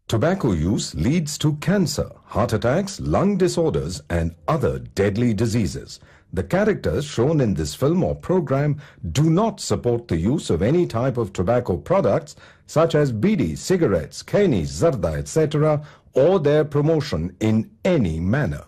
Tobacco use leads to cancer, heart attacks, lung disorders, and other deadly diseases. The characters shown in this film or program do not support the use of any type of tobacco products such as bidi, cigarettes, keni, zarda, etc., or their promotion in any manner.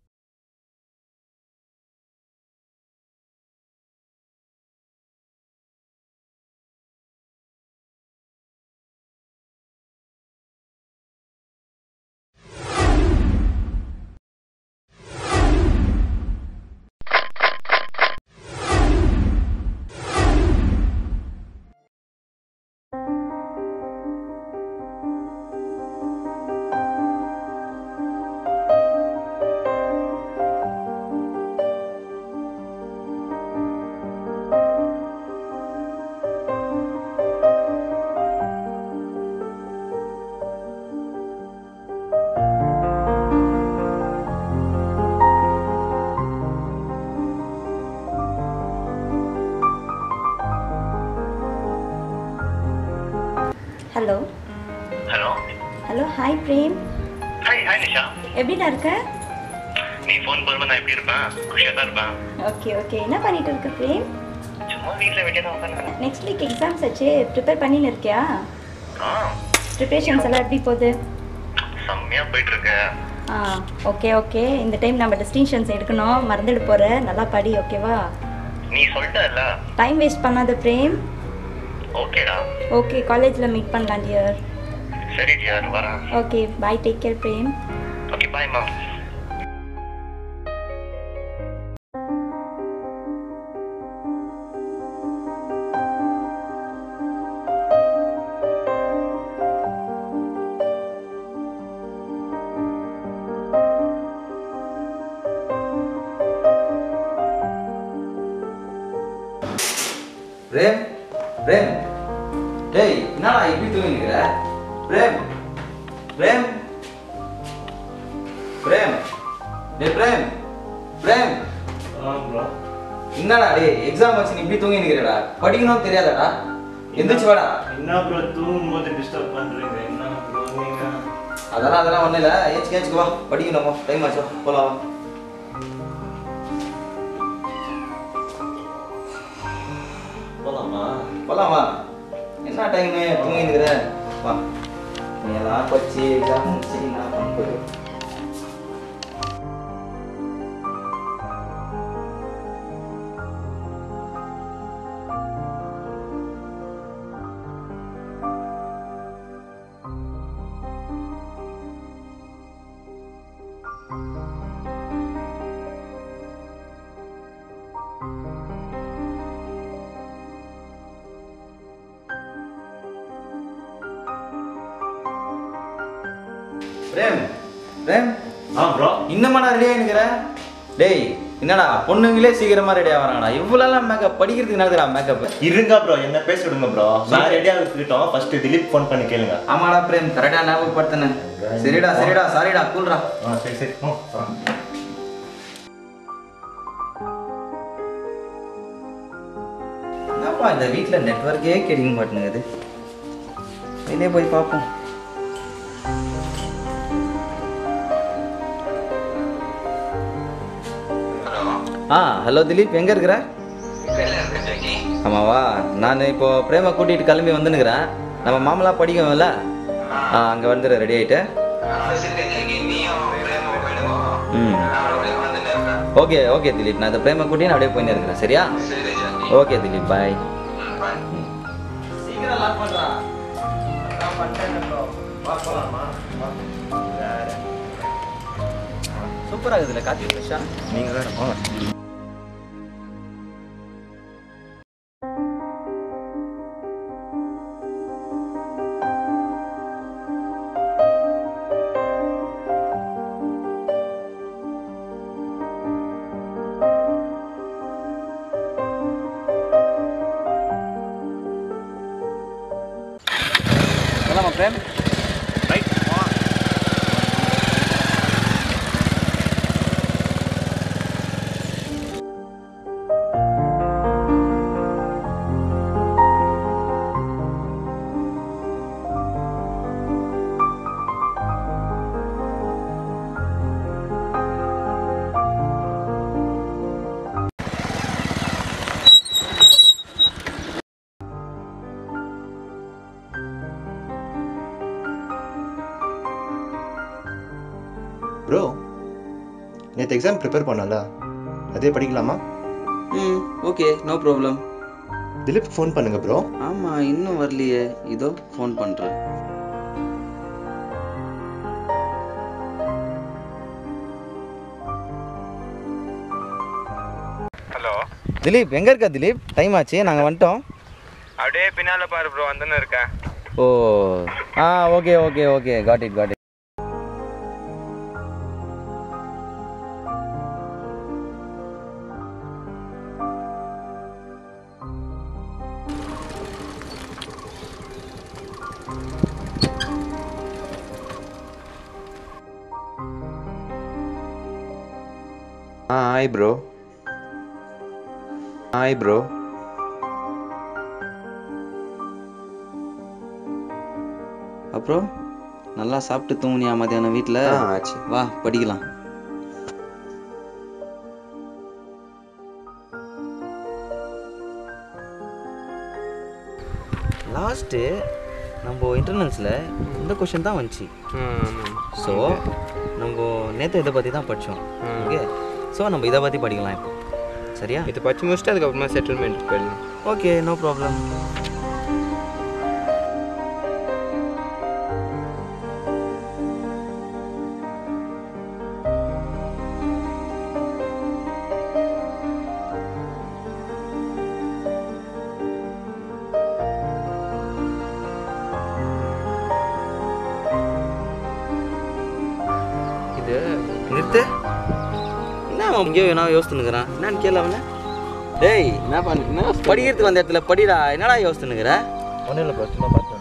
Hello hello hello hi Prem hi hi Nisha எப்படிடா இருக்க நீ phone பண்ணும்போது நான் எப்படி இருப்பேன் குஷியாக தான் இருப்பேன் ஓகே ஓகே என்ன பண்ணிட்டு இருக்க பிரேம் சும்மா வீட்டில் வெளியே தான் உட்காந்துருக்கேன் நெக்ஸ்ட் வீக் எக்ஸாம்ஸ் வச்சு ப்ரிப்பேர் பண்ணின்னு இருக்கியா ஆ ப்ரிப்ரேஷன்ஸ் எல்லாம் எப்படி போகுது செம்மையாக போயிட்டு இருக்கு ஆ ஓகே ஓகே இந்த டைம் நம்ம டிஸ்டிங்ஷன்ஸ் எடுக்கணும் மறந்துடு போகிற நல்லா படி ஓகேவா நீ சொல்லிட்டல டைம் வேஸ்ட் பண்ணாத பிரேம் ஓகேடா ஓகே காலேஜில் மீட் பண்ணலாம் டியர் சரி டியர் வரேன் okay bye take care Prem okay bye மா பிரேம் பிரேம் டேய் என்னடா இப்படி தூங்கிக்கிற பிரேம் பிரேம் பிரேம் டேய் பிரேம் பிரேம் என்னடா டேய் எக்ஸாம் வச்சு நீ இப்படி தூங்கி நிக்கிறடா படிக்கணும்னு தெரியாதாடா எந்திரிச்சு வாடா என்ன ப்ரோ தூங்கும்போது டிஸ்டர்ப் பண்றீங்க என்ன ப்ரோ நீங்க அதெல்லாம் அதெல்லாம் ஒண்ணும் இல்ல ஏச்சு ஏச்சுக்கு வா படிக்கணும் வா டைம் ஆச்சு வா, போலாம் வா போலாமா போலாம் வா என்ன டைம் தூங்கி நிக்கிற வா நீ எல்லாம் படிச்சு எக்ஸாம் முடிச்சு என்ன பண்ணுறது பிரேம் பிரேம் ஆ ப்ரோ இன்னமாடா ரெடி ஆகினுக்கிற டேய் என்னடா பொண்ணுங்களே சீக்கிரமா ரெடி ஆகிறாங்கடா இவ்வளோலாம் மேக்கப் படிக்கிறதுக்கு நடக்குறா மேக்கப் இருங்க ப்ரோ என்ன பேச விடுங்க ப்ரோ நான் ரெடியா இருக்கட்டும் ஃபர்ஸ்ட் திலீப் ஃபோன் பண்ணி கேளுங்க ஆமாடா பிரேம் கரெக்டா ஞாபகப்படுத்தினேன் சரிடா சரிடா சாரிடா கூல்டா ஆ சரி சரி ம், ஆ. என்னப்பா இந்த வீட்டில் நெட்ஒர்க்கே கிடைக்க மாட்டேங்குது வெளியே போய் பார்ப்போம் ஆ ஹலோ திலீப் எங்கே இருக்கிற ஆமாவா நான் இப்போ பிரேமை கூட்டிகிட்டு கிளம்பி வந்துனுக்குறேன் நம்ம மாமலாம் படிக்கவில்ல ஆ அங்கே வந்துடுற ரெடி ஆகிட்டு ம் ஓகே ஓகே திலீப் நான் இந்த பிரேமை கூட்டி நான் அப்படியே போயின்னு இருக்கிறேன் சரியா ஓகே திலீப் பாய் சூப்பராக இருக்குதுல்ல காத்தி ஃப்ரெஷ்ஷா நீங்க வேற வாங்க போலாமா பிரேம் ரைட் வா ப்ரோ நேற்று எக்ஸாம் ப்ரிப்பேர் பண்ணல அதே படிக்கலாமா ம் okay no problem Dileep phone பண்ணுங்க ப்ரோ ஆமாம் இன்னும் வரலையே இதோ ஃபோன் பண்ணுறேன் ஹலோ திலீப் எங்கே இருக்க திலீப் டைம் ஆச்சு நாங்கள் வந்துட்டோம் அப்படியே பின்னால பாரு ப்ரோ வந்துன்னு இருக்கேன் ஓ ஆ okay okay okay got it got it ஆ ஹாய் ப்ரோ ஹாய் ப்ரோ அப்புறம் நல்லா சாப்பிட்டு தூங்குனியா மத்தியானம் வீட்டில் ஆ ஆச்சு வா படிக்கலாம் லாஸ்ட்டு நம்ம இன்டர்னல்ஸில் இந்த கொஷின் தான் வந்துச்சு ஸோ நம்ம நேற்று இதை பற்றி தான் படித்தோம் ஓகே ஸோ நம்ம இதை பற்றி படிக்கலாம் இப்போ சரியா இது படிச்சு முடிச்சுட்டு அதுக்கப்புறமா செட்டில்மெண்ட் போயிடலாம் ஓகே நோ ப்ராப்ளம் இது நிறுத்து என்ன அவன் இங்கேயோ என்ன யோசித்துனுக்குறான் என்னன்னு கேள அவன டேய் என்ன பண்ண என்ன படிக்கிறதுக்கு வந்த இடத்துல படிடா என்னடா யோசித்துனுக்குற ஒன்றும் இல்லை ப்ரோ சும்மா பார்த்து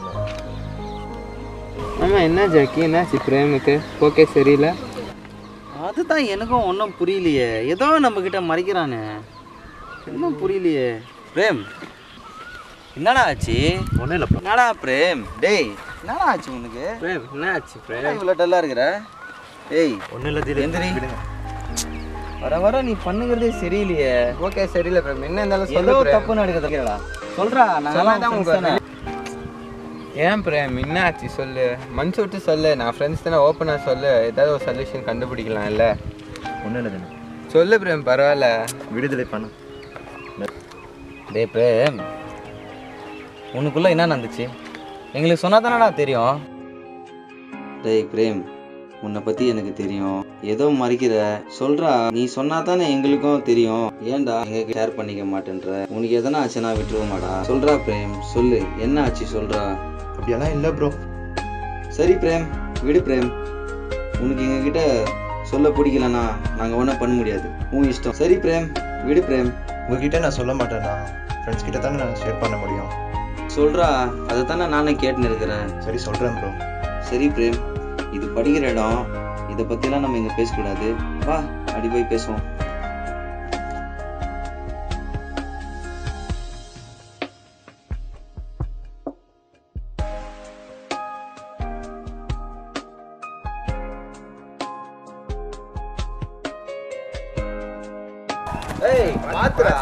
ஆமாம் என்ன ஜாக்கி என்னாச்சு பிரேமுக்கு ஓகே சரியில்லை அதுதான் எனக்கும் ஒன்றும் புரியலையே ஏதோ நம்ம கிட்ட மறைக்கிறானே இன்னும் புரியலையே பிரேம் என்னடா ஆச்சு ஒன்றும் இல்லை ப்ரோ என்னடா பிரேம் டேய் என்னடா ஆச்சு உனக்கு பிரேம் என்னாச்சு பிரேம் ஏன் இவ்வளோ டல்லாக இருக்கிற டேய் ஒன்றும் இல்லை திலீப் எந்திரி. விடுங்க வர வர நீ பண்ணுகிறதே சரியில்லையே ஓகே சரியில்லை பிரேம் என்ன இருந்தாலும் ஏதோ சொல்லு பிரேம் தப்பு நடக்குதுடா சொல்றா சொன்னாதான் நாங்களாம் உங்க friends தானே. ஏன் பிரேம் என்ன ஆச்சு சொல்லு மனசு விட்டு சொல்லு நான் ஃப்ரெண்ட்ஸ் தானே ஓப்பனாக சொல்லு ஏதாவது ஒரு சொல்யூஷன் கண்டுபிடிக்கலாம் இல்லை ஒன்றும் இல்லை திலீப் சொல்லு பிரேம் பரவாயில்ல விடு திலீப் பண்ண டேய் பிரேம் உனக்குள்ள என்ன நடந்துச்சு எங்களுக்கு சொன்னா தானடா தெரியும் டேய் பிரேம் உன்னை பத்தி எனக்கு தெரியும் ஏதோ மறைக்கிற சொல்றா நீ சொன்னா தானே எங்களுக்கும் தெரியும் ஏன்டா எங்க ஷேர் பண்ணிக்க மாட்டேன்ற உனக்கு எதனா ஆச்சுன்னா விட்டுருவோமாடா சொல்றா பிரேம் சொல்லு என்ன ஆச்சு சொல்றா அப்படியெல்லாம் இல்லை ப்ரோ சரி பிரேம் விடு பிரேம் உனக்கு எங்ககிட்ட சொல்ல பிடிக்கலனா நாங்கள் ஒன்றும் பண்ண முடியாது உன் இஷ்டம் சரி பிரேம் விடு பிரேம் உங்ககிட்ட நான் சொல்ல மாட்டேண்ணா ஃப்ரெண்ட்ஸ் கிட்ட தானே நான் ஷேர் பண்ண முடியும் சொல்றா அதை தானே நானே கேட்டுன்னு இருக்கிறேன் சரி சொல்கிறேன் ப்ரோ சரி பிரேம் இது படிக்கிற இடம் இதை பற்றிலாம் நம்ம இங்கே பேசக்கூடாது வா அடி போய் பேசுவோம் ஏய் பாத்துடா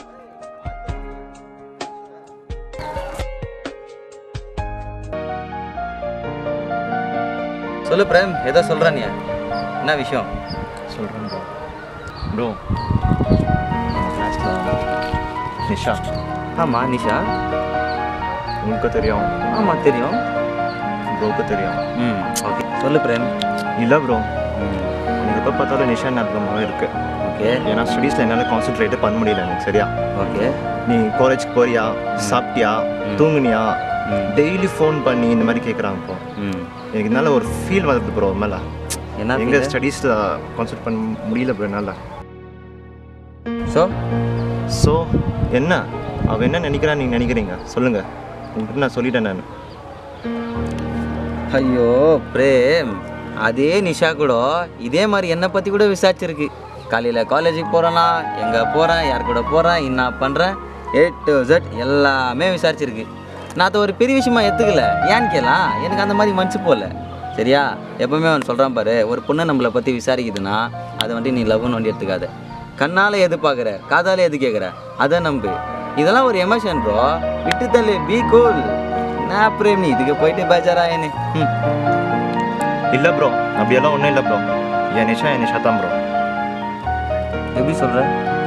சொல்லு பிரேம் ஏதோ சொல்ற நீ என்ன விஷயம் சொல்கிறேன் ப்ரோ ப்ரோ கிளாஸில் நிஷா ஆமா நிஷா உங்களுக்கு தெரியும் ஆமா தெரியும் ப்ரோக்கு தெரியும் ம் ஓகே சொல்லு பிரேம் இல்லை ப்ரோ ம் எனக்கு எப்போ பார்த்தாலும் நிஷா ஞாபகமாக இருக்கு ஓகே ஏன்னா ஸ்டடீஸில் என்னால் கான்சென்ட்ரேட்டே பண்ண முடியல எனக்கு சரியா ஓகே நீ காலேஜ்க்கு போறியா சாப்பிட்டியா ம். தூங்குனியா ம். டெய்லி ஃபோன் பண்ணி இந்த மாதிரி கேட்குறாங்க ப்ரோ ம் எனக்கு இதனால ஒரு ஃபீல் வருது ப்ரோ மேலே என்ன எங்கே ஸ்டடீஸில் கான்சென்ட்ரேட் பண்ண முடியல ப்ரோ என்னால் ஸோ ஸோ என்ன அவள் என்ன நினைக்கிறான்னு நீங்கள் நினைக்கிறீங்க சொல்லுங்கள் உங்கள்கிட்ட நான் சொல்லிட்டேன் நான் ஐயோ பிரேம் அதே நிஷா கூட இதே மாதிரி என்னை பற்றி கூட விசாரிச்சிருக்கு காலையில் காலேஜுக்கு போகிறேன்னா எங்கே போகிறேன் யார் கூட போகிறேன் என்ன பண்ணுறேன் ஏ டு Z எல்லாமே விசாரிச்சிருக்கு நான் அதை ஒரு பெரிய விஷயமா எடுத்துக்கல ஏன்னு கேளா எனக்கு அந்த மாதிரி மனசு போகல சரியா எப்பவுமே அவன் சொல்கிறான் பாரு ஒரு பொண்ணு நம்மளை பற்றி விசாரிக்குதுன்னா அதை வந்துட்டு நீ லவ்னு வண்டி எடுத்துக்காத கண்ணால் எது பார்க்குற காதால் எது கேட்குற அதை நம்பு இதெல்லாம் ஒரு எமோஷன் ப்ரோ விட்டு தள்ளு பி கூல் நான் பிரேம் நீ இதுக்கு போயிட்டு பேஜாராயனு ம் இல்லை ப்ரோ அப்படியெல்லாம் ஒன்றும் இல்லை ப்ரோ என் நிஷா என் நிஷா தான் ப்ரோ எப்படி சொல்கிற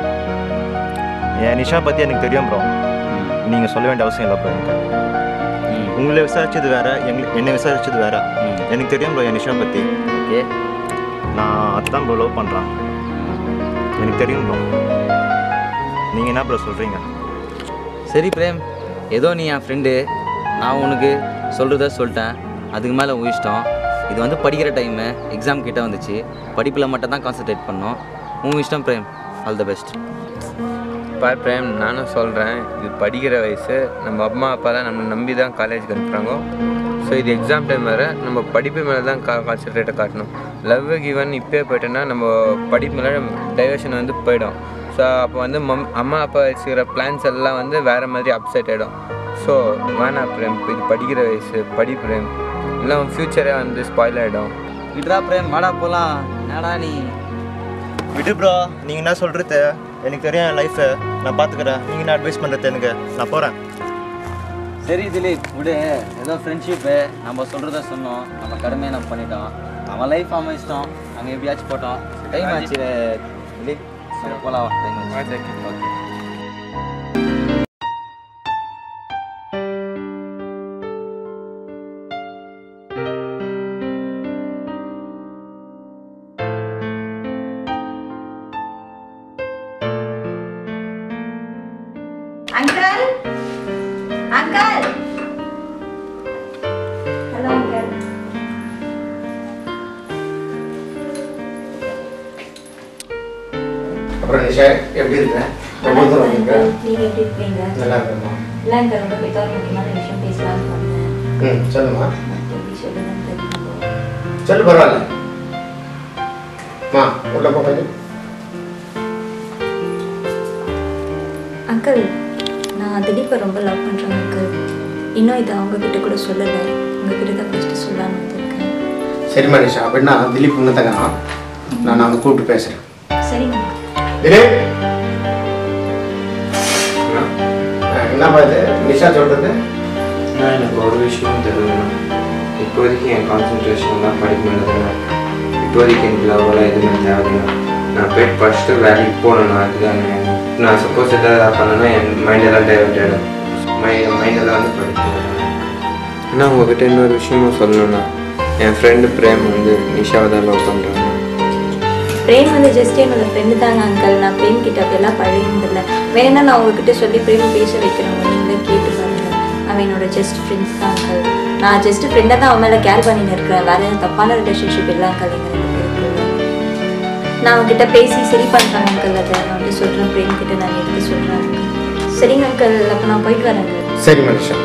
என் நிஷா பற்றி எனக்கு தெரியும் ப்ரோ நீங்கள் சொல்ல வேண்டிய அவசியம் இல்லை ப்ரோ எனக்கு உங்களை விசாரிச்சது வேற எங்களுக்கு என்னை விசாரிச்சது வேற ம். எனக்கு தெரியும் ப்ரோ என் நிஷா பற்றி ஓகே நான் அதுதான் ப்ரோ லவ் பண்ணுறான் எனக்கு தெரியும் ப்ரோ நீங்கள் என்ன ப்ரோ சொல்கிறீங்க சரி பிரேம் ஏதோ நீ என் ஃப்ரெண்டு நான் உனக்கு சொல்கிறத சொல்லிட்டேன் அதுக்கு மேலே உன் இஷ்டம் இது வந்து படிக்கிற டைமு எக்ஸாம் கிட்ட வந்துச்சு படிப்பில் மட்டும் தான் கான்சென்ட்ரேட் பண்ணோம் உன் இஷ்டம் Prem all the best for Prem நானும் சொல்கிறேன் இது படிக்கிற வயசு நம்ம அம்மா அப்பா தான் நம்மளை நம்பி தான் காலேஜுக்கு அனுப்புகிறாங்க ஸோ இது எக்ஸாம் டைம் வேறு நம்ம படிப்பு மேலே தான் கா கான்சென்ட்ரேட்டை காட்டணும் லவ் கிவன் இப்போயே போயிட்டோன்னா நம்ம படிப்பு மேலே டைவர்ஷன் வந்து போயிடும் ஸோ அப்போ வந்து மம் அம்மா அப்பா வச்சுக்கிற பிளான்ஸ் எல்லாம் வந்து வேறு மாதிரி அப்செட் ஆகிடும் ஸோ வேணாம் பிரேம் இப்போ இது படிக்கிற வயசு படி பிரேம் இல்லை உன் ஃப்யூச்சரே வந்து ஸ்பாயில் ஆகிடும் விட்ரா பிரேம் வாடா போகலாம் என்னடா நீ விடு ப்ரோ நீங்கள் என்ன சொல்கிறது எனக்கு தெரியும் என் லைஃபை நான் பார்த்துக்கிறேன் நீங்கள் என்ன அட்வைஸ் பண்ணுறது எனக்கு நான் போகிறேன் சரி திலீப் விடு ஏதோ ஃப்ரெண்ட்ஷிப்பு நம்ம சொல்கிறத சொன்னோம் நம்ம கடமையை நம்ம பண்ணிட்டோம் அவன் லைஃப் அவன் இஷ்டம் அங்கே எப்படியாச்சும் போட்டோம் டைம் ஆச்சு திலீப் நம்ம போகலாம் டைம் ஆச்சு okay uncle uncle hello uncle அப்புறம் நிஷா எப்படி இருக்க ரொம்ப தூரம் வந்திருக்க நீங்க எப்படி இருக்கீங்க நல்லா இருக்கேம்மா இல்லை அங்கிள் உங்க கிட்ட ஒரு முக்கியமான விஷயம் பேசலாம்னு வந்தேன் ம் சொல்லுமா எப்படி சொல்லுங்கன்னு தெரியல சொல்லு பரவாயில்ல மா உள்ள போ கொஞ்சம் அங்கிள் நான் திலீப்பை ரொம்ப லவ் பண்ணுறேன் அங்கிள் இன்னும் இதை அவங்க கிட்ட கூட சொல்லலை உங்ககிட்ட தான் ஃபஸ்ட்டு சொல்லலாம்னு வந்திருக்கேன் சரிம்மா நிஷா அப்படின்னா திலீப் உன்னதங்கண்ணா நான் அவங்க கூப்பிட்டு பேசுகிறேன் சரிங்க திலீப் ஆ, என்னப்பா இது நிஷா சொல்கிறது நான் எனக்கு ஒரு விஷயம் தெரியல இப்போதைக்கு என் கான்சன்ட்ரேஷன் தான் படிப்பு மேலே தானே இப்போதைக்கு எனக்கு லவ்வெல்லாம் எதுவுமே தேவையில்லை நான் போய் ஃபஸ்ட்டு வேலைக்கு போகணும் அதுதானே நான் சப்போஸ் எதாவது பண்ணேன்னா என் மைண்டெல்லாம் டைவர்ட் ஆகிடும் மைண்ட் மைண்டெல்லாம் வந்து படிச்சு ஆனால் உங்ககிட்ட இன்னொரு விஷயமும் சொல்லணும்னா என் ஃப்ரெண்டு பிரேம் வந்து நிஷாவை தான் லவ் பண்ணுறாங்க பிரேம் வந்து ஜஸ்ட் என்னோட ஃப்ரெண்டு தாங்க அங்கிள் நான் பிரேம் கிட்ட அப்படியெல்லாம் பழகினதில்லை வேணா நான் உங்ககிட்ட சொல்லி பிரேம் பேச வைக்கிறேன் நீங்களே கேட்டு பாருங்க அவன் என்னோட ஜஸ்ட் ஃப்ரெண்ட்ஸ் தான் அங்கிள் நான் ஜஸ்ட் ஃப்ரெண்டாக தான் அவன் மேலே கேர் பண்ணின்னு இருக்கிறேன் வேற எதுவும் தப்பான ரிலேஷன்ஷிப் இல்லை அங்கிள் எங்கள் ரெண்டு பேருக்குள்ள நான் அவன்கிட்ட பேசி சரி பண்ணுறேன் அங்கிள் அதை நான் வந்து சொல்கிறேன் பிரேம் கிட்ட நான் எடுத்து சொல்கிறேன் சரிங்க அங்கிள் அப்போ நான் போயிட்டு வரேன் uncle. சரிம்மா நிஷா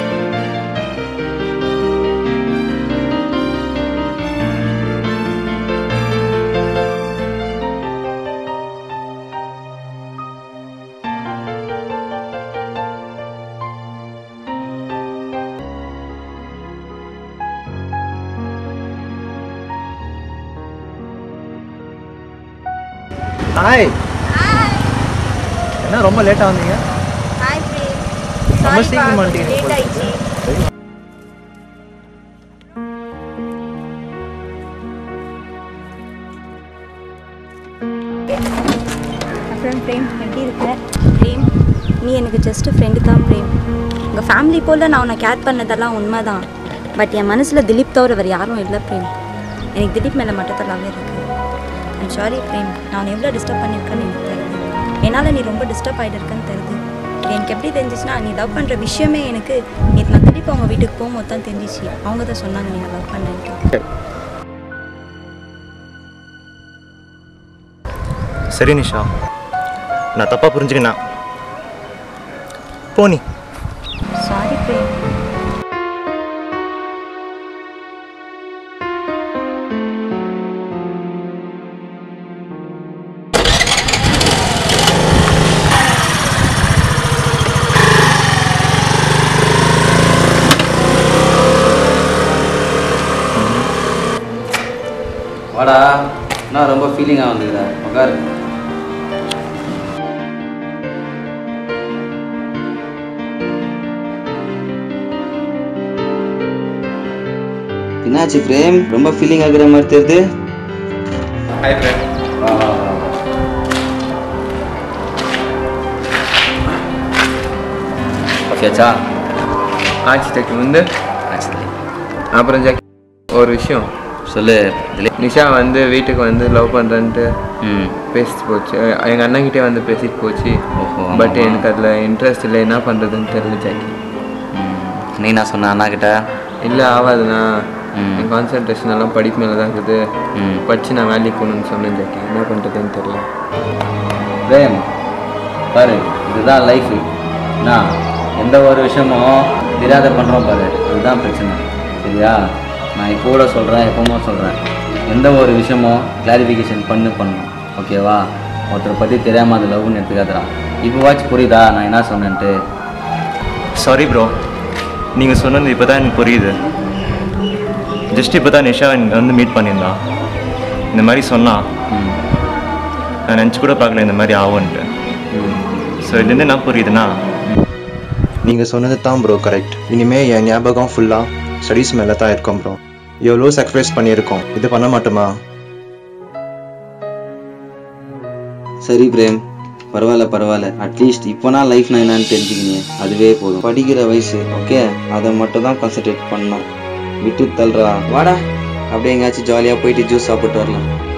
ஹாய் என்ன ரொம்ப லேட்டாக வந்தீங்க ரொம்ப சீக்கிரம் வந்துட்டீங்க போல. அப்புறம் பிரேம் எப்படி இருக்க பிரேம் நீ எனக்கு ஜஸ்ட் ஃப்ரெண்டு தான் பிரேம் உங்கள் ஃபேமிலி போல் நான் உன்னை கேர் பண்ணதெல்லாம் உண்மை தான் பட் என் மனசில் திலீப் தவிர வேறு யாரும் இல்லை பிரேம் எனக்கு திலீப் மேலே மட்டும் தான் லவ் இருக்குது ஐம் சாரி பிரேம் நான் எவ்வளோ டிஸ்டர்ப் பண்ணியிருக்கேன்னு எனக்கு தெரியுது என்னால் நீ ரொம்ப டிஸ்டர்ப் ஆகிட்டு இருக்கேன்னு தெரியுது இது எனக்கு எப்படி தெரிஞ்சிச்சுன்னா நீ லவ் பண்ணுற விஷயமே எனக்கு நேற்று நான் திலீப் அவங்க வீட்டுக்கு போகும்போது தான் தெரிஞ்சிச்சு அவங்க தான் சொன்னாங்க நீங்கள் லவ் பண்ணேன்ட்டு சரி நிஷா நான் தப்பாக புரிஞ்சுக்கினேன் போனி சாரி பிரேம் வாடா நான் ரொம்ப ஃபீலிங்காக வந்துக்கிறேன் உட்காரு என்னாச்சு பிரேம் ரொம்ப ஃபீலிங் ஆகுற மாதிரி தெரியுது ஹாய் பிரேம் ஓகேச்சா ஆச்சு ஜாக்கி வந்து அப்புறம் ஜாக்கி ஒரு விஷயம் சொல்லு திலீப் நிஷா வந்து வீட்டுக்கு வந்து லவ் பண்ணுறேன்ட்டு ம் பேசிட்டு போச்சு எங்கள் அண்ணன்கிட்டே வந்து பேசிட்டு போச்சு ஓஹோ, பட் ஆமாவா? எனக்கு அதில் இன்ட்ரெஸ்ட் இல்லை என்ன பண்ணுறதுன்னு தெரியல ஜாக்கி ம். நீ என்ன சொன்ன அண்ணா கிட்ட இல்லை ஆகாதுண்ணா ம். என் கான்சன்ட்ரேஷன் எல்லாம் படிப்பு மேலே தான் இருக்குது ம். படித்து நான் வேலைக்கு போகணுன்னு சொன்னேன் ஜாக்கி என்ன பண்ணுறதுன்னு தெரியல பிரேம் பாரு இதுதான் லைஃபு நான் எந்த ஒரு விஷயமும் தெரியாத பண்ணுறோம் பாரு அதுதான் பிரச்சனை சரியா நான் இப்போ கூட சொல்கிறேன் எப்பவும் சொல்கிறேன் எந்த ஒரு விஷயமும் கிளாரிஃபிகேஷன் பண்ணு பண்ணணும் ஓகேவா ஒருத்தரை பற்றி தெரியாமல் அது லவ்னு எடுத்துக்காதுடா இப்போ வாட்ச் புரியுதா நான் என்ன சொன்னேன்ட்டு சாரி ப்ரோ நீங்கள் சொன்னது இப்போ தான் எனக்கு புரியுது ஜஸ்ட் இப்போ தான் நிஷா இங்க வந்து மீட் பண்ணியிருந்தான் இந்த மாதிரி சொன்னான் ம் நான் நினச்சி கூட பார்க்கல இந்த மாதிரி ஆகும்ன்ட்டு ஸோ இதுலேருந்து என்ன புரியுதுன்னா நீங்கள் சொன்னது தான் ப்ரோ கரெக்ட் இனிமேல் என் ஞாபகம் ஃபுல்லாக ஸ்டடீஸ் மேலே தான் இருக்கும் ப்ரோ எவ்வளோ சாக்ரிஃபைஸ் பண்ணியிருக்கோம் இது பண்ண மாட்டோமா சரி பிரேம் பரவாயில்ல பரவாயில்ல அட்லீஸ்ட் இப்போனா லைஃப்னா என்னன்னு தெரிஞ்சுக்கிங்க அதுவே போதும் படிக்கிற வயசு ஓகே அதை மட்டும் தான் கான்சென்ட்ரேட் பண்ணோம் விட்டு தள்ளுறா வாடா அப்படியே எங்கேயாச்சும் ஜாலியாக போயிட்டு ஜூஸ் சாப்பிட்டு வரலாம்